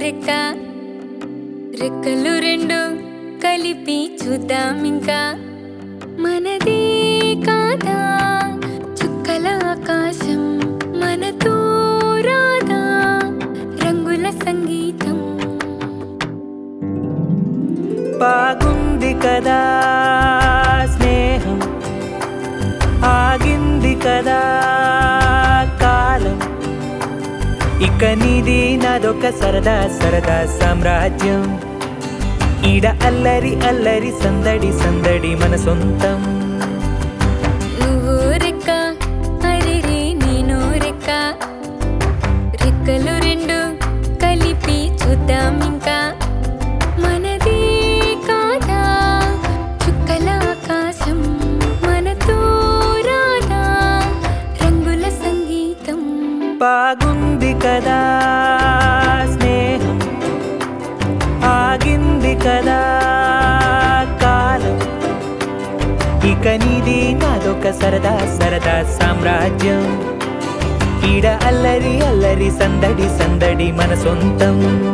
రెక్క రెక్కలు రెండు కలిపి చూద్దాం ఇంకా మనదే కాదా చుక్కల ఆకాశం మనతో రాదా రంగుల సంగీతం బాగుంది కదా స్నేహం ఆగింది కదా కాలం ఇక నీది నాదొక సరదా సరదా సామ్రాజ్యం ఈడ అల్లరి అల్లరి సందడి సందడి మన సొంతం నువ్వు రెక్క అరిరి నేను రెక్క రెక్కలు రెండు కలిపి చూద్దాం ఇంకా మనదే కాదా చుక్కల ఆకాశం మనతో రాదా రంగుల సంగీతం బాగుంది కదా స్నేహం ఆగింది కదా కాలం ఇక నీది నాదొక సరదా సరదా సామ్రాజ్యం ఈడ అల్లరి అల్లరి సందడి సందడి మన సొంతం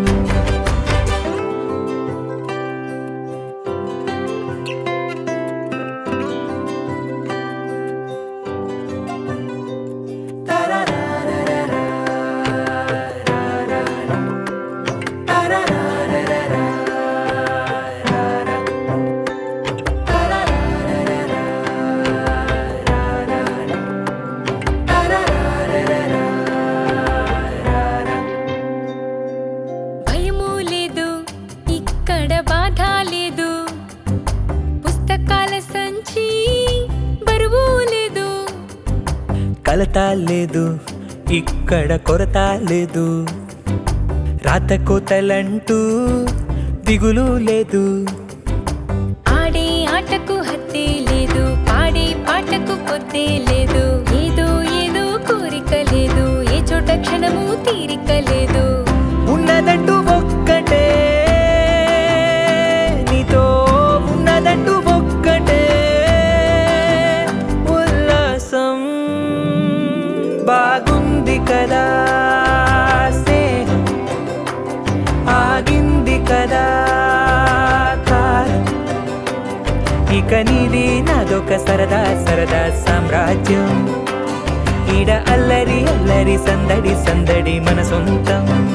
భయము లేదు ఇక్కడ బాధ లేదు పుస్తకాల సంచి బరువు లేదు కలత లేదు ఇక్కడ కొరత లేదు రాత కోతలంటూ దిగులు లేదు ఆడే ఆటకు హత్తే లేదు పాడే పాటకు పొద్దే లేదు ఏదో ఏదో కోరిక లేదు ఏ చోట క్షణము తీరిక లేదు ఉన్నదంటూ ఒక్కటే నీతో ఉన్నదంటూ ఒక్కటే ఉల్లాసం బాగుంది కదా స్నేహం ఆగింది కదా కాలం ఇక నీది నాదొక సరదా సరదా సామ్రాజ్యం ఈడ అల్లరి అల్లరి సందడి సందడి మన సొంతం